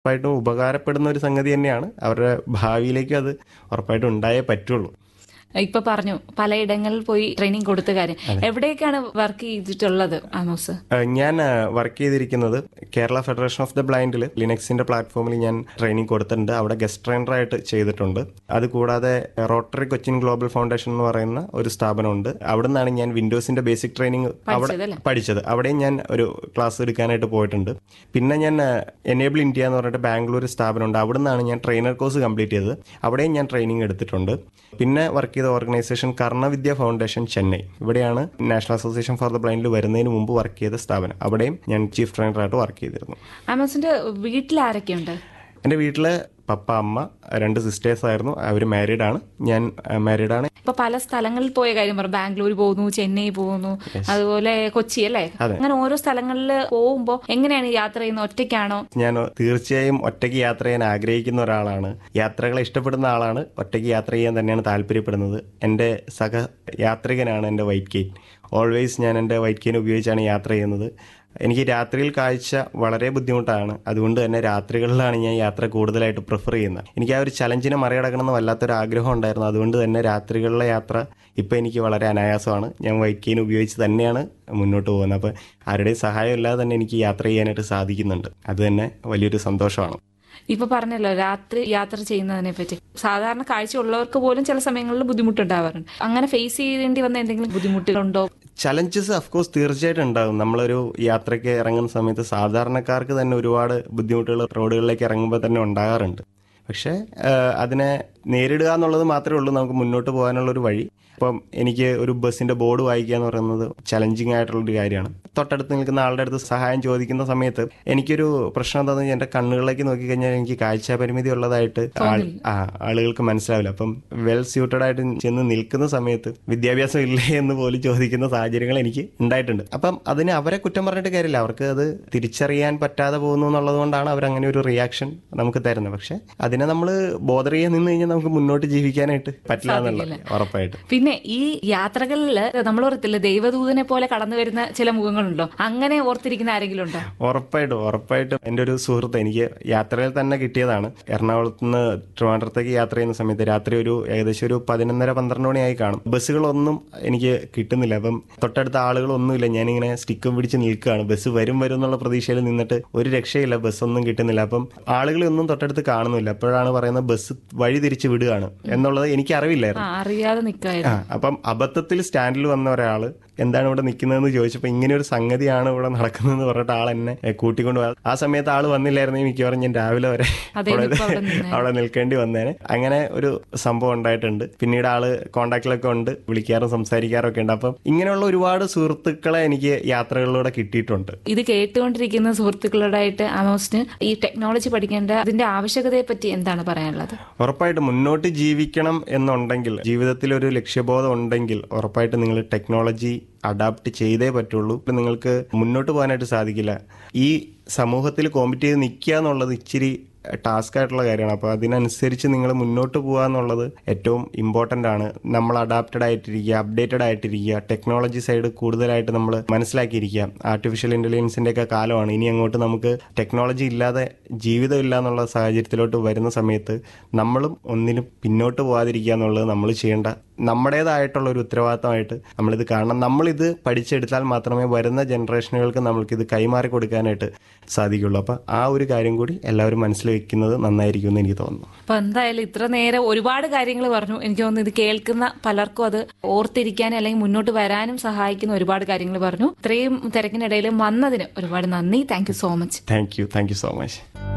ഉറപ്പായിട്ടും ഉപകാരപ്പെടുന്ന ഒരു സംഗതി തന്നെയാണ് അവരുടെ ഭാവിയിലേക്ക് അത് ഉറപ്പായിട്ടും ഉണ്ടായേ പറ്റുള്ളൂ ഇപ്പൊ പറഞ്ഞു പലയിടങ്ങളിൽ പോയി ട്രെയിനിങ് കൊടുത്ത കാര്യം എവിടെയൊക്കെയാണ് വർക്ക് ചെയ്തിട്ടുള്ളത് ആമോസ് ഏഹ് ഞാൻ വർക്ക് ചെയ്തിരിക്കുന്നത് കേരള ഫെഡറേഷൻ ഓഫ് ദ ബ്ലൈൻഡിൽ ലിനക്സിന്റെ പ്ലാറ്റ്ഫോമിൽ ഞാൻ ട്രെയിനിങ് കൊടുത്തിട്ടുണ്ട് അവിടെ ഗസ്റ്റ് ട്രെയിനറായിട്ട് ചെയ്തിട്ടുണ്ട് അതുകൂടാതെ റോട്ടറി കൊച്ചിൻ ഗ്ലോബൽ ഫൗണ്ടേഷൻ എന്ന് പറയുന്ന ഒരു സ്ഥാപനമുണ്ട് അവിടെ നിന്നാണ് ഞാൻ വിൻഡോസിന്റെ ബേസിക് ട്രെയിനിങ് അവിടെ പഠിച്ചതല്ലേ? പഠിച്ചത് അവിടെയും ഞാൻ ഒരു ക്ലാസ് എടുക്കാനായിട്ട് പോയിട്ടുണ്ട് പിന്നെ ഞാൻ എനേബിൾ ഇന്ത്യ എന്ന് പറഞ്ഞിട്ട് ബാംഗ്ലൂർ സ്ഥാപനമുണ്ട് അവിടെ നിന്നാണ് ഞാൻ ട്രെയിനർ കോഴ്സ് കംപ്ലീറ്റ് ചെയ്തത് അവിടെയും ഞാൻ ട്രെയിനിങ് എടുത്തിട്ടുണ്ട് പിന്നെ വർക്ക് ചെയ്ത ഓർഗനൈസേഷൻ കർണവിദ്യ ഫൗണ്ടേഷൻ ചെന്നൈ ഇവിടെയാണ് നാഷണൽ അസോസിയേഷൻ ഫോർ ദ ബ്ലൈൻഡിൽ വരുന്നതിന് മുമ്പ് വർക്ക് ചെയ്ത സ്ഥാപനം അവിടെയും ഞാൻ ചീഫ് ട്രെയിനറായിട്ട് വർക്ക് ചെയ്തിരുന്നു ആമോസിന്റെ വീട്ടിൽ ആരൊക്കെയുണ്ട് എൻ്റെ വീട്ടിൽ പപ്പ അമ്മ രണ്ട് സിസ്റ്റേഴ്സ് ആയിരുന്നു അവർ മാരീഡ് ആണ് ഞാൻ മാരീഡ് ആണ് ഇപ്പൊ പല സ്ഥലങ്ങളിൽ പോയ കാര്യം പറഞ്ഞു ബാംഗ്ലൂർ പോകുന്നു ചെന്നൈ പോകുന്നു അതുപോലെ കൊച്ചി അല്ലേ അതെ. അങ്ങനെ ഓരോ സ്ഥലങ്ങളിൽ പോകുമ്പോ എങ്ങനെയാണ് യാത്ര ചെയ്യുന്നത് ഒറ്റയ്ക്കാണോ ഞാൻ തീർച്ചയായും ഒറ്റയ്ക്ക് യാത്ര ചെയ്യാൻ ആഗ്രഹിക്കുന്ന ഒരാളാണ് യാത്രകളെ ഇഷ്ടപ്പെടുന്ന ആളാണ് ഒറ്റയ്ക്ക് യാത്ര ചെയ്യാൻ തന്നെയാണ് താല്പര്യപ്പെടുന്നത് എൻ്റെ സഹ യാത്രികനാണ് എൻ്റെ വൈറ്റ് കെയിൻ ഓൾവേസ് ഞാൻ എൻ്റെ വൈറ്റ് കെയിൻ ഉപയോഗിച്ചാണ് യാത്ര ചെയ്യുന്നത് എനിക്ക് രാത്രിയിൽ കാഴ്ച വളരെ ബുദ്ധിമുട്ടാണ് അതുകൊണ്ട് തന്നെ രാത്രികളിലാണ് ഞാൻ യാത്ര കൂടുതലായിട്ട് പ്രിഫർ ചെയ്യുന്നത് എനിക്ക് ആ ഒരു ചലഞ്ചിനെ മറികടക്കണമെന്ന് വല്ലാത്തൊരു ആഗ്രഹം ഉണ്ടായിരുന്നു അതുകൊണ്ട് തന്നെ രാത്രികളിലെ യാത്ര ഇപ്പോൾ എനിക്ക് വളരെ അനായാസമാണ് ഞാൻ വൈറ്റ് കെയിൻ ഉപയോഗിച്ച് തന്നെയാണ് മുന്നോട്ട് പോകുന്നത് അപ്പോൾ ആരുടെയും സഹായം ഇല്ലാതെ തന്നെ എനിക്ക് യാത്ര ചെയ്യാനായിട്ട് സാധിക്കുന്നുണ്ട് അത് തന്നെ വലിയൊരു സന്തോഷമാണ് ഇപ്പൊ പറഞ്ഞല്ലോ രാത്രി യാത്ര ചെയ്യുന്നതിനെ പറ്റി സാധാരണ കാഴ്ച ഉള്ളവർക്ക് പോലും ചില സമയങ്ങളിൽ ബുദ്ധിമുട്ടുണ്ടാവാറുണ്ട് അങ്ങനെ ഫേസ് ചെയ്യേണ്ടി വന്ന എന്തെങ്കിലും ബുദ്ധിമുട്ടുകളുണ്ടോ ചലഞ്ചസ് അഫ്കോഴ്സ് തീർച്ചയായിട്ടും ഉണ്ടാകും നമ്മളൊരു യാത്രയ്ക്ക് ഇറങ്ങുന്ന സമയത്ത് സാധാരണക്കാർക്ക് തന്നെ ഒരുപാട് ബുദ്ധിമുട്ടുകൾ റോഡുകളിലേക്ക് ഇറങ്ങുമ്പോൾ തന്നെ ഉണ്ടാകാറുണ്ട് പക്ഷേ ആ, അതിനെ നേരിടുക എന്നുള്ളത് മാത്രമേ ഉള്ളൂ നമുക്ക് മുന്നോട്ട് പോകാനുള്ള ഒരു വഴി ഇപ്പം എനിക്ക് ഒരു ബസ്സിന്റെ ബോർഡ് വായിക്കുക എന്ന് പറയുന്നത് ചലഞ്ചിങ് ആയിട്ടുള്ളൊരു കാര്യമാണ് തൊട്ടടുത്ത് നിൽക്കുന്ന ആളുടെ അടുത്ത് സഹായം ചോദിക്കുന്ന സമയത്ത് എനിക്കൊരു പ്രശ്നം എന്താണെന്ന് വെച്ചാൽ എൻ്റെ കണ്ണുകളിലേക്ക് നോക്കിക്കഴിഞ്ഞാൽ എനിക്ക് കാഴ്ച പരിമിതി ഉള്ളതായിട്ട് ആൾ- ആ, ആളുകൾക്ക് മനസ്സിലാവില്ല അപ്പം വെൽ സ്യൂട്ടഡ് ആയിട്ട് ചെന്ന് നിൽക്കുന്ന സമയത്ത് വിദ്യാഭ്യാസം ഇല്ലേ എന്ന് പോലും ചോദിക്കുന്ന സാഹചര്യങ്ങൾ എനിക്ക് ഉണ്ടായിട്ടുണ്ട് അപ്പം അതിന് അവരെ കുറ്റം പറഞ്ഞിട്ട് കാര്യമില്ല അവർക്ക് അത് തിരിച്ചറിയാൻ പറ്റാതെ പോകുന്നു എന്നുള്ളത് കൊണ്ടാണ് അവർ അങ്ങനെ ഒരു റിയാക്ഷൻ നമുക്ക് തരുന്നത് പക്ഷെ അതിനെ നമ്മൾ ബോധർ ചെയ്യാൻ നിന്ന് കഴിഞ്ഞാൽ നമുക്ക് മുന്നോട്ട് ജീവിക്കാനായിട്ട് പറ്റില്ല എന്നുള്ളത് ഉറപ്പായിട്ട് പിന്നെ ഈ യാത്രകളിൽ നമ്മൾ ഓർത്തില്ല ദൈവദൂതനെ പോലെ കടന്നു വരുന്ന ചില മുഖങ്ങളുണ്ടോ അങ്ങനെ ഓർത്തിരിക്കുന്ന ആരെങ്കിലും ഉണ്ടോ ഉറപ്പായിട്ടും ഉറപ്പായിട്ടും എൻ്റെ ഒരു സുഹൃത്ത് എനിക്ക് യാത്രയിൽ തന്നെ കിട്ടിയതാണ് എറണാകുളത്ത് നിന്ന് ട്രിവാൻഡ്രത്തേക്ക് യാത്ര ചെയ്യുന്ന സമയത്ത് രാത്രി ഒരു ഏകദേശം ഒരു പതിനൊന്നര പന്ത്രണ്ട് മണിയായി കാണും ബസ്സുകളൊന്നും എനിക്ക് കിട്ടുന്നില്ല അപ്പം തൊട്ടടുത്ത ആളുകളൊന്നുമില്ല ഞാനിങ്ങനെ സ്റ്റിക്കും പിടിച്ച് നിൽക്കുകയാണ് ബസ് വരും വരും എന്നുള്ള പ്രതീക്ഷയിൽ നിന്നിട്ട് ഒരു രക്ഷയില്ല ബസ്സൊന്നും കിട്ടുന്നില്ല അപ്പം ആളുകളൊന്നും തൊട്ടടുത്ത് കാണുന്നില്ല അപ്പോഴാണ് പറയുന്നത് ബസ് വഴി തിരിച്ച് വിടുകയാണ് എന്നുള്ളത് എനിക്ക് അറിവില്ലായിരുന്നു ആ അറിയാതെ നിൽക്കായിരുന്നു ആ അപ്പം അബദ്ധത്തിൽ സ്റ്റാൻഡിൽ വന്ന ഒരാള് എന്താണ് ഇവിടെ നിൽക്കുന്നതെന്ന് ചോദിച്ചപ്പോൾ ഇങ്ങനെ ഒരു സംഗതിയാണ് ഇവിടെ നടക്കുന്നതെന്ന് പറഞ്ഞിട്ട് ആൾ എന്നെ എ, കൂട്ടിക്കൊണ്ട് പോയാൽ ആ സമയത്ത് ആൾ വന്നില്ലായിരുന്നെങ്കിൽ മിക്കവാറും ഞാൻ രാവിലെ വരെ അതെ, അവിടെ- ഇപ്പൊ അവിടെ നിന്നേ. അവിടെ നിൽക്കേണ്ടി വന്നേനെ അങ്ങനെ ഒരു സംഭവം ഉണ്ടായിട്ടുണ്ട് പിന്നീട് ആള് കോണ്ടാക്റ്റിലൊക്കെ ഉണ്ട് വിളിക്കാറും സംസാരിക്കാറും ഒക്കെ ഉണ്ട് അപ്പം ഇങ്ങനെയുള്ള ഒരുപാട് സുഹൃത്തുക്കളെ എനിക്ക് യാത്രകളിലൂടെ കിട്ടിയിട്ടുണ്ട് ഇത് കേട്ടുകൊണ്ടിരിക്കുന്ന സുഹൃത്തുക്കളോടായിട്ട് ആമോസിന് ഈ ടെക്നോളജി പഠിക്കേണ്ട അതിന്റെ ആവശ്യകതയെ പറ്റി എന്താണ് പറയാനുള്ളത് ഉറപ്പായിട്ടും മുന്നോട്ട് ജീവിക്കണം എന്നുണ്ടെങ്കിൽ ജീവിതത്തിൽ ഒരു ലക്ഷ്യബോധം ഉണ്ടെങ്കിൽ ഉറപ്പായിട്ടും നിങ്ങൾ ടെക്നോളജി അഡാപ്റ്റ് ചെയ്തേ പറ്റുള്ളൂ ഇപ്പം നിങ്ങൾക്ക് മുന്നോട്ട് പോകാനായിട്ട് സാധിക്കില്ല ഈ സമൂഹത്തിൽ കോമ്പറ്റ് ചെയ്ത് നിൽക്കുക എന്നുള്ളത് ഇച്ചിരി ടാസ്ക് ആയിട്ടുള്ള കാര്യമാണ് അപ്പോൾ അതിനനുസരിച്ച് നിങ്ങൾ മുന്നോട്ട് പോകുക എന്നുള്ളത് ഏറ്റവും ഇമ്പോർട്ടൻ്റ് ആണ് നമ്മൾ അഡാപ്റ്റഡ് ആയിട്ടിരിക്കുക അപ്ഡേറ്റഡ് ആയിട്ടിരിക്കുക ടെക്നോളജി സൈഡ് കൂടുതലായിട്ട് നമ്മൾ മനസ്സിലാക്കിയിരിക്കുക ആർട്ടിഫിഷ്യൽ ഇൻ്റലിജൻസിൻ്റെ ഒക്കെ കാലമാണ് ഇനി അങ്ങോട്ട് നമുക്ക് ടെക്നോളജി ഇല്ലാതെ ജീവിതമില്ല എന്നുള്ള സാഹചര്യത്തിലോട്ട് വരുന്ന സമയത്ത് നമ്മളും ഒന്നിനും പിന്നോട്ട് പോകാതിരിക്കുക എന്നുള്ളത് നമ്മൾ ചെയ്യേണ്ട നമ്മുടേതായിട്ടുള്ള ഒരു ഉത്തരവാദിത്തമായിട്ട് നമ്മളിത് കാണണം നമ്മളിത് പഠിച്ചെടുത്താൽ മാത്രമേ വരുന്ന ജനറേഷനുകൾക്ക് നമ്മൾക്കിത് കൈമാറി കൊടുക്കാനായിട്ട് സാധിക്കുള്ളൂ അപ്പം ആ ഒരു കാര്യം കൂടി എല്ലാവരും മനസ്സിൽ വെക്കുന്നത് നന്നായിരിക്കും എന്ന് എനിക്ക് തോന്നുന്നു അപ്പൊ എന്തായാലും ഇത്ര നേരം ഒരുപാട് കാര്യങ്ങൾ പറഞ്ഞു എനിക്ക് തോന്നുന്നു ഇത് കേൾക്കുന്ന പലർക്കും അത് ഓർത്തിരിക്കാനും അല്ലെങ്കിൽ മുന്നോട്ട് വരാനും സഹായിക്കുന്ന ഒരുപാട് കാര്യങ്ങൾ പറഞ്ഞു ഇത്രയും തിരക്കിനിടയിൽ വന്നതിന് ഒരുപാട് നന്ദി thank you so much thank you thank you so much